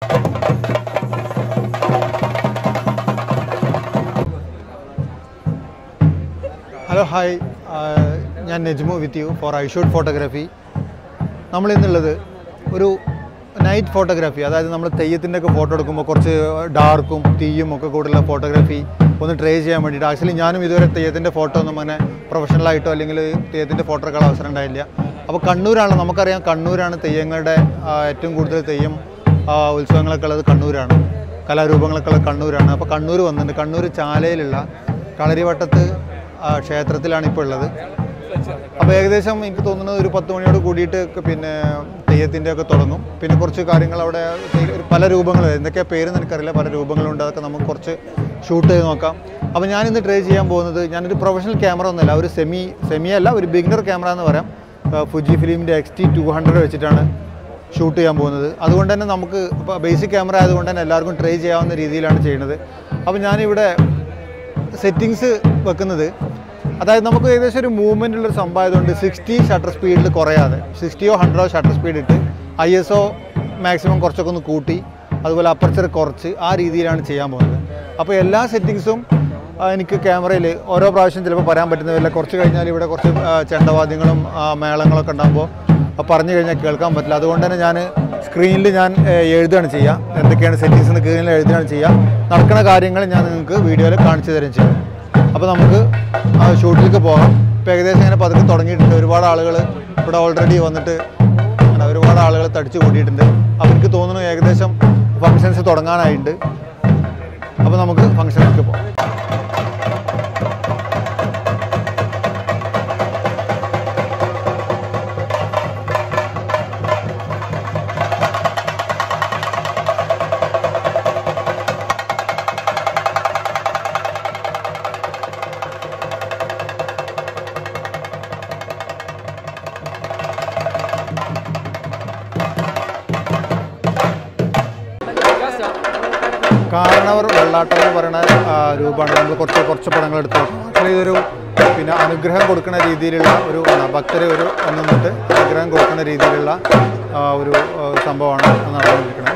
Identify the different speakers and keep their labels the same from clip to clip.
Speaker 1: Hello hi ഞാൻ Nejmu with you for I shoot photography നമ്മളിന്നുള്ളത് ഒരു നൈറ്റ് ഫോട്ടോഗ്രാഫി അതായത് നമ്മൾ തെയ്യത്തിൻ്റെ ഒക്കെ ഫോട്ടോ എടുക്കുമ്പോൾ കുറച്ച് ഡാർക്കും തീയും ഒക്കെ കൂടുതലുള്ള ഫോട്ടോഗ്രാഫി ഒന്ന് ട്രൈ ചെയ്യാൻ വേണ്ടിയിട്ട് ആക്ച്വലി ഞാനും ഇതുവരെ തെയ്യത്തിൻ്റെ ഫോട്ടോ ഒന്നും അങ്ങനെ പ്രൊഫഷണലായിട്ടോ അല്ലെങ്കിൽ തെയ്യത്തിൻ്റെ ഫോട്ടോ എടുക്കാൻ അവസരം ഉണ്ടായില്ല അപ്പോൾ കണ്ണൂരാണ് നമുക്കറിയാം കണ്ണൂരാണ് തെയ്യങ്ങളുടെ ആ, ഏറ്റവും കൂടുതൽ തെയ്യം ആ, ഉത്സവങ്ങളൊക്കെ ഉള്ളത് കണ്ണൂരാണ് കലാരൂപങ്ങളൊക്കെ ഉള്ളത് കണ്ണൂരാണ് അപ്പോൾ കണ്ണൂർ വന്നിട്ടുണ്ട് കണ്ണൂർ ചാലയിലുള്ള കളരിവട്ടത്ത് ആ, ക്ഷേത്രത്തിലാണ് ഇപ്പോൾ ഉള്ളത് അപ്പോൾ ഏകദേശം എനിക്ക് തോന്നുന്നത് ഒരു പത്ത് മണിയോട് കൂടിയിട്ട് ഒക്കെ പിന്നെ തെയ്യത്തിൻ്റെ ഒക്കെ തുടങ്ങും പിന്നെ കുറച്ച് കാര്യങ്ങൾ അവിടെ തെയ്യ- ഒരു പല രൂപങ്ങൾ എന്തൊക്കെയാണ് പേരെന്ന് എനിക്കറിയില്ല പല രൂപങ്ങളുണ്ട് അതൊക്കെ നമുക്ക് കുറച്ച് ഷൂട്ട് ചെയ്ത് നോക്കാം അപ്പോൾ ഞാനിന്ന് ട്രൈ ചെയ്യാൻ പോകുന്നത് ഞാനൊരു പ്രൊഫഷണൽ ക്യാമറ ഒന്നുമല്ല ഒരു സെമി സെമി അല്ല ഒരു ബിഗിനർ ക്യാമറ എന്ന് പറയാം ഫുജി ഫിലിമിൻ്റെ എക്സ് ടി ടു ഹൺഡ്രഡ് വെച്ചിട്ടാണ് ഷൂട്ട് ചെയ്യാൻ പോകുന്നത് അതുകൊണ്ട് തന്നെ നമുക്ക് ഇപ്പോൾ ബേസിക് ക്യാമറ ആയതുകൊണ്ട് തന്നെ എല്ലാവർക്കും ട്രൈ ചെയ്യാവുന്ന രീതിയിലാണ് ചെയ്യുന്നത് അപ്പോൾ ഞാനിവിടെ സെറ്റിങ്സ് വെക്കുന്നത് അതായത് നമുക്ക് ഏകദേശം ഒരു മൂവ്മെൻ്റ് ഉള്ളൊരു സംഭവം ആയതുകൊണ്ട് സിക്സ്റ്റി ഷട്ടർ സ്പീഡിൽ കുറയാതെ സിക്സ്റ്റിയോ ഹൺഡ്രഡോ ഷട്ടർ സ്പീഡ് ഇട്ട് ഐ എസ് ഒ മാക്സിമം കുറച്ചൊക്കെ ഒന്ന് കൂട്ടി അതുപോലെ അപ്പർച്ചർ കുറച്ച് ആ രീതിയിലാണ് ചെയ്യാൻ പോകുന്നത് അപ്പോൾ എല്ലാ സെറ്റിങ്സും എനിക്ക് ക്യാമറയിൽ ഓരോ പ്രാവശ്യം ചിലപ്പോൾ പറയാൻ പറ്റുന്നതല്ല കുറച്ച് കഴിഞ്ഞാൽ ഇവിടെ കുറച്ച് ആ, ചെണ്ടവാദ്യങ്ങളും ആ, മേളങ്ങളൊക്കെ ഉണ്ടാകുമ്പോൾ പറഞ്ഞു കഴിഞ്ഞാൽ കേൾക്കാൻ പറ്റില്ല അതുകൊണ്ട് തന്നെ ഞാൻ സ്ക്രീനിൽ ഞാൻ ഏ, എഴുതുകയാണ് ചെയ്യുക എന്തൊക്കെയാണ് സെറ്റിങ്സ് എന്ന് സ്ക്രീനിൽ എഴുതുകയാണ് ചെയ്യുക നടക്കുന്ന കാര്യങ്ങൾ ഞാൻ നിങ്ങൾക്ക് വീഡിയോയിൽ കാണിച്ചു തരും ചെയ്യും അപ്പോൾ നമുക്ക് ആ ഷൂട്ടിലേക്ക് പോകാം ഇപ്പോൾ ഏകദേശം ഇങ്ങനെ പതുക്കെ തുടങ്ങിയിട്ടുണ്ട് ഒരുപാട് ആളുകൾ ഇവിടെ ഓൾറെഡി വന്നിട്ട് അങ്ങനെ ഒരുപാട് ആളുകൾ തടിച്ചു കൂട്ടിയിട്ടുണ്ട് അപ്പോൾ എനിക്ക് തോന്നുന്നു ഏകദേശം ഫങ്ഷൻസ് തുടങ്ങാനായിട്ടുണ്ട് അപ്പോൾ നമുക്ക് ഫങ്ഷനിലേക്ക് പോകാം കാരണവർ വെള്ളാട്ടം എന്ന് പറയുന്ന ആ, രൂപമാണ് നമ്മൾ കുറച്ച് കുറച്ച് പടങ്ങൾ എടുത്തു ആക്ച്വലി ഇതൊരു പിന്നെ അനുഗ്രഹം കൊടുക്കുന്ന രീതിയിലുള്ള ഒരു ആ, ഭക്തരെ ഒരു നിന്നിട്ട് അനുഗ്രഹം കൊടുക്കുന്ന രീതിയിലുള്ള ആ, ഒരു ആ, സംഭവമാണ് നടന്നുകൊണ്ടിരിക്കുന്നത്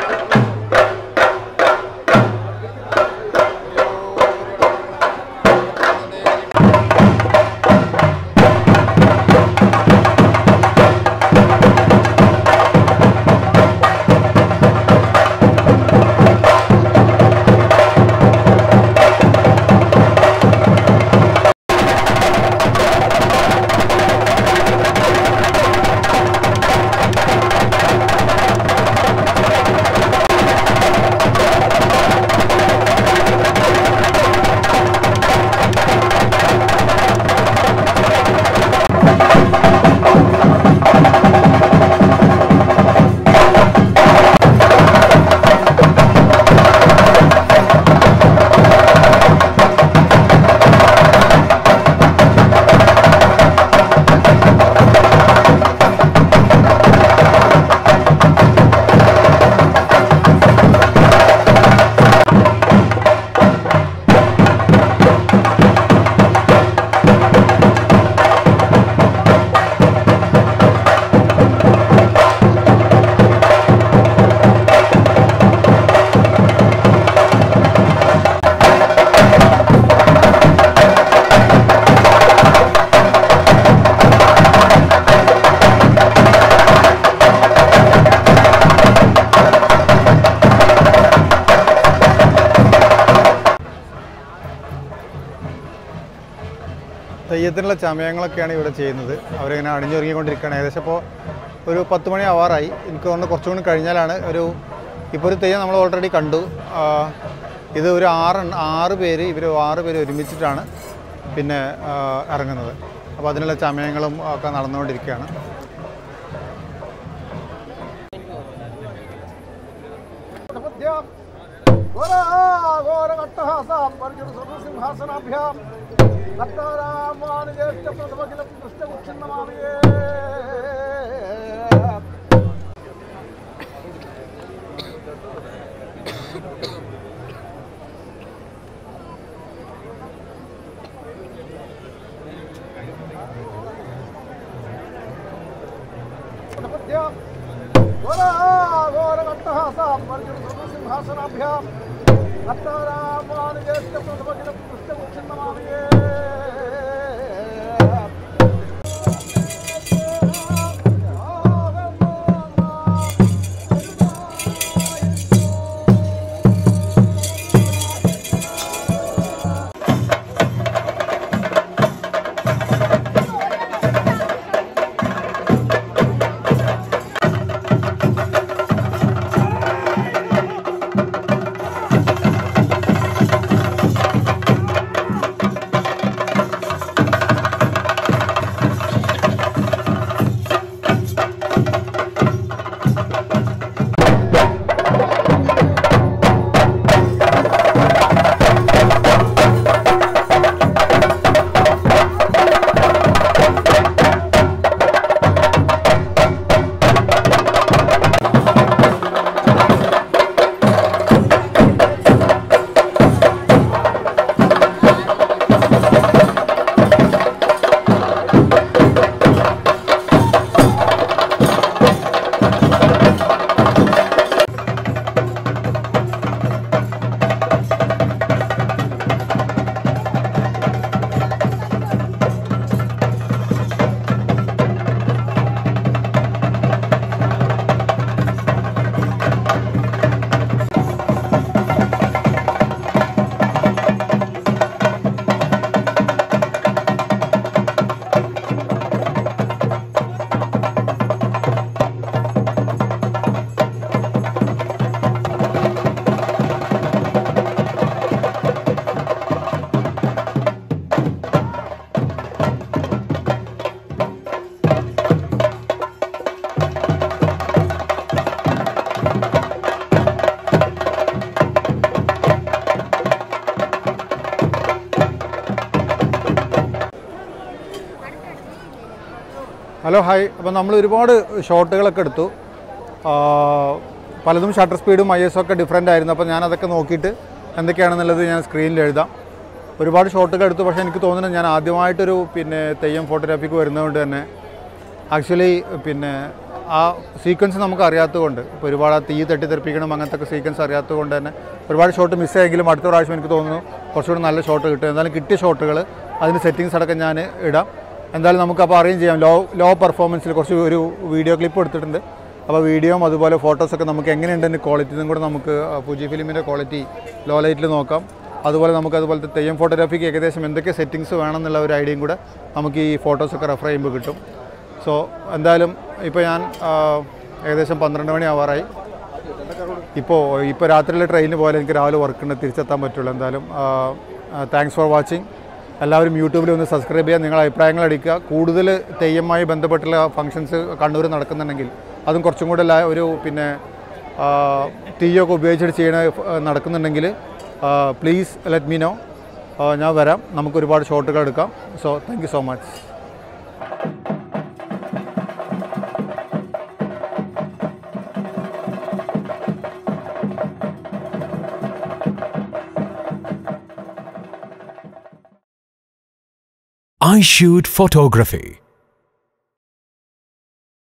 Speaker 1: തെയ്യത്തിനുള്ള ചമയങ്ങളൊക്കെയാണ് ഇവിടെ ചെയ്യുന്നത് അവരിങ്ങനെ അണിഞ്ഞൊരുങ്ങിക്കൊണ്ടിരിക്കുകയാണ് ഏകദേശം ഇപ്പോൾ ഒരു പത്ത് മണി ആവാറായി എനിക്ക് തോന്നുന്നു കുറച്ചും കൂടി കഴിഞ്ഞാലാണ് ഒരു ഇപ്പോൾ ഒരു തെയ്യം നമ്മൾ ഓൾറെഡി കണ്ടു ആ, ഇത് ഒരു ആറ് ആറ് പേര് ഇവർ ആറ് പേര് ഒരുമിച്ചിട്ടാണ് പിന്നെ ആ, ഇറങ്ങുന്നത് അപ്പോൾ അതിനുള്ള ചമയങ്ങളും ഒക്കെ നടന്നുകൊണ്ടിരിക്കുകയാണ്
Speaker 2: ഘോരഘട്ടഹാസാം ഭക്തരാമാനുജേഷ്ഠ പ്രഥമഖിലം കൃഷ്ണകുക്ഷന്നമാമിയേ ഘോരഘട്ടഹാസാം സിംഹാസനാഭ്യാം അത്താരാമാനുജേഷ്ഠ പ്രഥമകിലം പുഷ്ടമുക്ഷന്നമാമയേ
Speaker 1: ഹലോ ഹായ് അപ്പോൾ നമ്മൾ ഒരുപാട് ഷോട്ടുകളൊക്കെ എടുത്തു ആ, പലതും ഷട്ടർ സ്പീഡും ഐ എസ് ഒക്കെ ഡിഫറെൻ്റ് ആയിരുന്നു അപ്പോൾ ഞാൻ അതൊക്കെ നോക്കിയിട്ട് എന്തൊക്കെയാണെന്നുള്ളത് ഞാൻ സ്ക്രീനിൽ എഴുതാം ഒരുപാട് ഷോട്ടുകൾ എടുത്തു പക്ഷേ എനിക്ക് തോന്നുന്നത് ഞാൻ ആദ്യമായിട്ടൊരു പിന്നെ തെയ്യം ഫോട്ടോഗ്രാഫിക്ക് വരുന്നതുകൊണ്ട് തന്നെ ആക്ച്വലി പിന്നെ ആ സീക്വൻസ് നമുക്ക് അറിയാത്തതുകൊണ്ട് ഇപ്പോൾ ഒരുപാട് ആ തീ തട്ടിത്തെറിപ്പിക്കണം അങ്ങനത്തെ ഒക്കെ സീക്വൻസ് അറിയാത്തതുകൊണ്ട് തന്നെ ഒരുപാട് ഷോട്ട് മിസ്സായെങ്കിലും അടുത്ത പ്രാവശ്യം എനിക്ക് തോന്നുന്നു കുറച്ചുകൂടി നല്ല ഷോട്ട് കിട്ടും എന്തായാലും കിട്ടിയ ഷോട്ടുകൾ അതിൻ്റെ സെറ്റിങ്സ് അടക്കം ഞാൻ ഇടാം എന്തായാലും നമുക്ക് അപ്പോൾ അറേഞ്ച് ചെയ്യാം ലോ ലോ പെർഫോമൻസിൽ കുറച്ച് ഒരു വീഡിയോ ക്ലിപ്പ് എടുത്തിട്ടുണ്ട് അപ്പോൾ വീഡിയോയും അതുപോലെ ഫോട്ടോസൊക്കെ നമുക്ക് എങ്ങനെയുണ്ടെന്ന് ക്വാളിറ്റി ഇതും കൂടെ നമുക്ക് ഫുജി ഫിലിമിൻ്റെ ക്വാളിറ്റി ലോ ലൈറ്റിൽ നോക്കാം അതുപോലെ നമുക്ക് അതുപോലത്തെ തെയ്യം ഫോട്ടോഗ്രാഫിക്ക് ഏകദേശം എന്തൊക്കെ സെറ്റിങ്സ് വേണമെന്നുള്ള ഒരു ഐഡിയയും കൂടെ നമുക്ക് ഈ ഫോട്ടോസൊക്കെ റെഫർ ചെയ്യുമ്പോൾ കിട്ടും സോ എന്തായാലും ഇപ്പോൾ ഞാൻ ആ, ഏകദേശം പന്ത്രണ്ട് മണി ആവാറായി ഇപ്പോൾ ഇപ്പോൾ രാത്രിയിലെ ട്രെയിനിന് പോലെ എനിക്ക് രാവിലെ വർക്കിന് തിരിച്ചെത്താൻ പറ്റുള്ളൂ എന്തായാലും താങ്ക്സ് ഫോർ വാച്ചിങ് എല്ലാവരും യൂട്യൂബിൽ ഒന്ന് സബ്സ്ക്രൈബ് ചെയ്യുക നിങ്ങളുടെ അഭിപ്രായങ്ങൾ അടിക്കുക കൂടുതൽ തെയ്യമായി ബന്ധപ്പെട്ടുള്ള ഫങ്ഷൻസ് കണ്ണൂർ നടക്കുന്നുണ്ടെങ്കിൽ അതും കുറച്ചും കൂടെ ല- ഒരു പിന്നെ ആ, തീയൊക്കെ ഉപയോഗിച്ചിട്ട് ചെയ്യണ ആ, നടക്കുന്നുണ്ടെങ്കിൽ പ്ലീസ് ലെറ്റ് മീ നോ ഞാൻ വരാം നമുക്ക് ഒരുപാട് ഷോട്ടുകൾ എടുക്കാം so thank you so much
Speaker 3: I shoot photography.